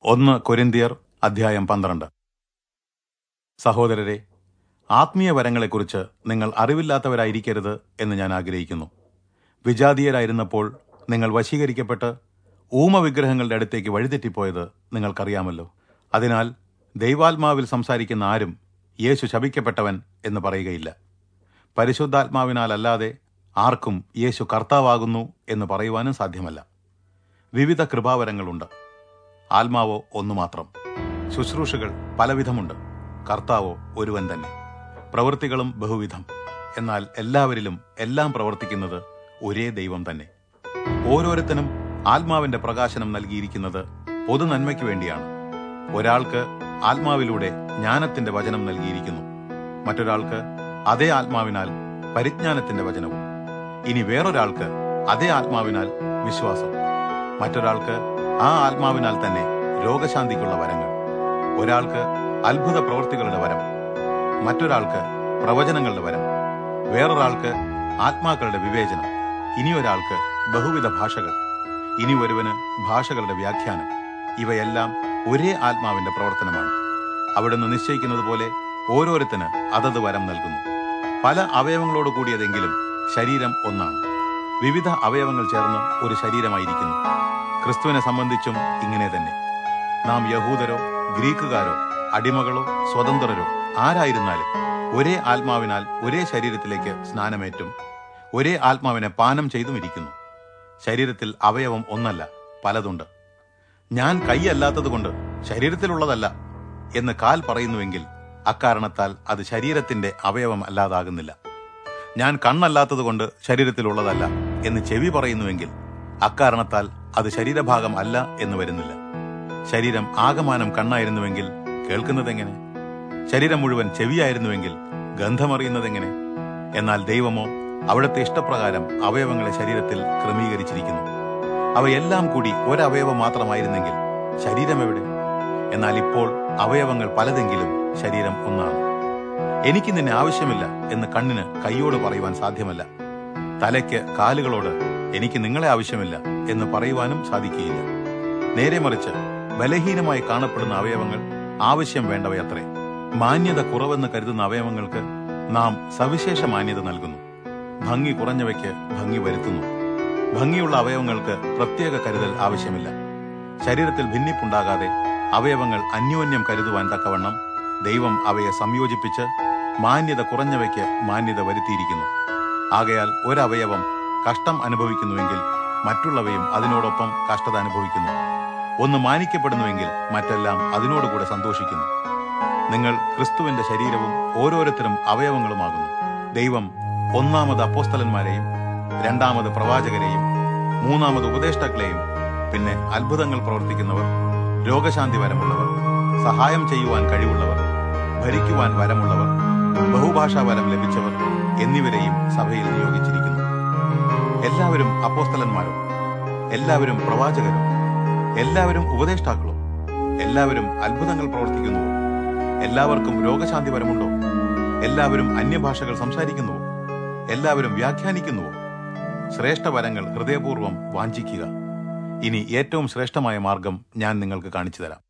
ഒന്ന് കൊരിന്തിയർ അധ്യായം പന്ത്രണ്ട് സഹോദരരെ ആത്മീയ വരങ്ങളെക്കുറിച്ച് നിങ്ങൾ അറിവില്ലാത്തവരായിരിക്കരുത് എന്ന് ഞാൻ ആഗ്രഹിക്കുന്നു വിജാതീയരായിരുന്നപ്പോൾ നിങ്ങൾ വശീകരിക്കപ്പെട്ട് ഊമവിഗ്രഹങ്ങളുടെ അടുത്തേക്ക് വഴിതെറ്റിപ്പോയത് നിങ്ങൾക്കറിയാമല്ലോ അതിനാൽ ദൈവാത്മാവിൽ സംസാരിക്കുന്ന ആരും യേശു ശപിക്കപ്പെട്ടവൻ എന്ന് പറയുകയില്ല പരിശുദ്ധാത്മാവിനാലല്ലാതെ ആർക്കും യേശു കർത്താവാകുന്നു എന്ന് പറയുവാനും സാധ്യമല്ല വിവിധ കൃപാവരങ്ങളുണ്ട് ആത്മാവോ ഒന്നു മാത്രം ശുശ്രൂഷകൾ പലവിധമുണ്ട് കർത്താവോ ഒരുവൻ തന്നെ പ്രവൃത്തികളും ബഹുവിധം എന്നാൽ എല്ലാവരിലും എല്ലാം പ്രവർത്തിക്കുന്നത് ഒരേ ദൈവം തന്നെ ഓരോരുത്തനും ആത്മാവിന്റെ പ്രകാശനം നൽകിയിരിക്കുന്നത് പൊതു നന്മയ്ക്ക് വേണ്ടിയാണ് ഒരാൾക്ക് ആത്മാവിലൂടെ ജ്ഞാനത്തിന്റെ വചനം നൽകിയിരിക്കുന്നു മറ്റൊരാൾക്ക് അതേ ആത്മാവിനാൽ പരിജ്ഞാനത്തിന്റെ വചനവും ഇനി വേറൊരാൾക്ക് അതേ ആത്മാവിനാൽ വിശ്വാസം മറ്റൊരാൾക്ക് ആ ആത്മാവിനാൽ തന്നെ രോഗശാന്തിക്കുള്ള വരങ്ങൾ ഒരാൾക്ക് അത്ഭുത പ്രവൃത്തികളുടെ വരം മറ്റൊരാൾക്ക് പ്രവചനങ്ങളുടെ വരം വേറൊരാൾക്ക് ആത്മാക്കളുടെ വിവേചനം ഇനിയൊരാൾക്ക് ബഹുവിധ ഭാഷകൾ ഇനി ഒരുവന് ഭാഷകളുടെ വ്യാഖ്യാനം ഇവയെല്ലാം ഒരേ ആത്മാവിന്റെ പ്രവർത്തനമാണ് അവിടുന്ന് നിശ്ചയിക്കുന്നത് പോലെ ഓരോരുത്തന് അതത് വരം നൽകുന്നു പല അവയവങ്ങളോട് കൂടിയതെങ്കിലും ശരീരം ഒന്നാണ് വിവിധ അവയവങ്ങൾ ചേർന്ന് ഒരു ശരീരമായിരിക്കുന്നു ക്രിസ്തുവിനെ സംബന്ധിച്ചും ഇങ്ങനെ തന്നെ നാം യഹൂദരോ ഗ്രീക്കുകാരോ അടിമകളോ സ്വതന്ത്രരോ ആരായിരുന്നാലും ഒരേ ആത്മാവിനാൽ ഒരേ ശരീരത്തിലേക്ക് സ്നാനമേറ്റും ഒരേ ആത്മാവിനെ പാനം ചെയ്തുമിരിക്കുന്നു ശരീരത്തിൽ അവയവം ഒന്നല്ല പലതുണ്ട് ഞാൻ കൈയല്ലാത്തതുകൊണ്ട് ശരീരത്തിലുള്ളതല്ല എന്ന് കാൽ പറയുന്നുവെങ്കിൽ അക്കാരണത്താൽ അത് ശരീരത്തിന്റെ അവയവം അല്ലാതാകുന്നില്ല ഞാൻ കണ്ണല്ലാത്തതുകൊണ്ട് ശരീരത്തിലുള്ളതല്ല എന്ന് ചെവി പറയുന്നുവെങ്കിൽ അക്കാരണത്താൽ അത് ശരീരഭാഗം അല്ല എന്ന് വരുന്നില്ല ശരീരം ആകമാനം കണ്ണായിരുന്നുവെങ്കിൽ കേൾക്കുന്നതെങ്ങനെ ശരീരം മുഴുവൻ ചെവിയായിരുന്നുവെങ്കിൽ ഗന്ധമറിയുന്നതെങ്ങനെ എന്നാൽ ദൈവമോ അവിടുത്തെ ഇഷ്ടപ്രകാരം അവയവങ്ങളെ ശരീരത്തിൽ ക്രമീകരിച്ചിരിക്കുന്നു അവയെല്ലാം കൂടി ഒരവയവം മാത്രമായിരുന്നെങ്കിൽ ശരീരം എവിടെ എന്നാൽ ഇപ്പോൾ അവയവങ്ങൾ പലതെങ്കിലും ശരീരം ഒന്നാണ് എനിക്ക് നിന്നെ ആവശ്യമില്ല എന്ന് കണ്ണിന് കൈയോട് പറയുവാൻ സാധ്യമല്ല തലയ്ക്ക് കാലുകളോട് എനിക്ക് നിങ്ങളെ ആവശ്യമില്ല എന്ന് പറയുവാനും സാധിക്കുകയില്ല നേരെ മറിച്ച് ബലഹീനമായി കാണപ്പെടുന്ന അവയവങ്ങൾ ആവശ്യം വേണ്ടവയത്രേ മാന്യത കുറവെന്ന് കരുതുന്ന അവയവങ്ങൾക്ക് നാം സവിശേഷ മാന്യത നൽകുന്നു ഭംഗി കുറഞ്ഞവയ്ക്ക് ഭംഗി വരുത്തുന്നു ഭംഗിയുള്ള അവയവങ്ങൾക്ക് പ്രത്യേക കരുതൽ ആവശ്യമില്ല ശരീരത്തിൽ ഭിന്നിപ്പുണ്ടാകാതെ അവയവങ്ങൾ അന്യോന്യം കരുതുവാൻ തക്കവണ്ണം ദൈവം അവയെ സംയോജിപ്പിച്ച് മാന്യത കുറഞ്ഞവയ്ക്ക് മാന്യത വരുത്തിയിരിക്കുന്നു ആകയാൽ ഒരവയവം കഷ്ടം അനുഭവിക്കുന്നുവെങ്കിൽ മറ്റുള്ളവയും അതിനോടൊപ്പം കഷ്ടത അനുഭവിക്കുന്നു ഒന്ന് മാനിക്കപ്പെടുന്നുവെങ്കിൽ മറ്റെല്ലാം അതിനോടുകൂടെ സന്തോഷിക്കുന്നു നിങ്ങൾ ക്രിസ്തുവിന്റെ ശരീരവും ഓരോരുത്തരും അവയവങ്ങളുമാകുന്നു ദൈവം ഒന്നാമത് അപ്പോസ്തലന്മാരെയും രണ്ടാമത് പ്രവാചകരെയും മൂന്നാമത് ഉപദേഷ്ടാക്കളെയും പിന്നെ അത്ഭുതങ്ങൾ പ്രവർത്തിക്കുന്നവർ രോഗശാന്തി വരമുള്ളവർ സഹായം ചെയ്യുവാൻ കഴിവുള്ളവർ ഭരിക്കുവാൻ വരമുള്ളവർ ബഹുഭാഷാ വരം ലഭിച്ചവർ എന്നിവരെയും സഭയിൽ നിയോഗിച്ചിരിക്കുന്നു എല്ലാവരും അപ്പോസ്തലന്മാരും എല്ലാവരും പ്രവാചകരും എല്ലാവരും ഉപദേഷ്ടാക്കളും എല്ലാവരും അത്ഭുതങ്ങൾ പ്രവർത്തിക്കുന്നുവോ എല്ലാവർക്കും രോഗശാന്തി വരമുണ്ടോ എല്ലാവരും അന്യഭാഷകൾ സംസാരിക്കുന്നുവോ എല്ലാവരും വ്യാഖ്യാനിക്കുന്നുവോ ശ്രേഷ്ഠവരങ്ങൾ ഹൃദയപൂർവ്വം വാഞ്ചിക്കുക ഇനി ഏറ്റവും ശ്രേഷ്ഠമായ മാർഗം ഞാൻ നിങ്ങൾക്ക് കാണിച്ചു തരാം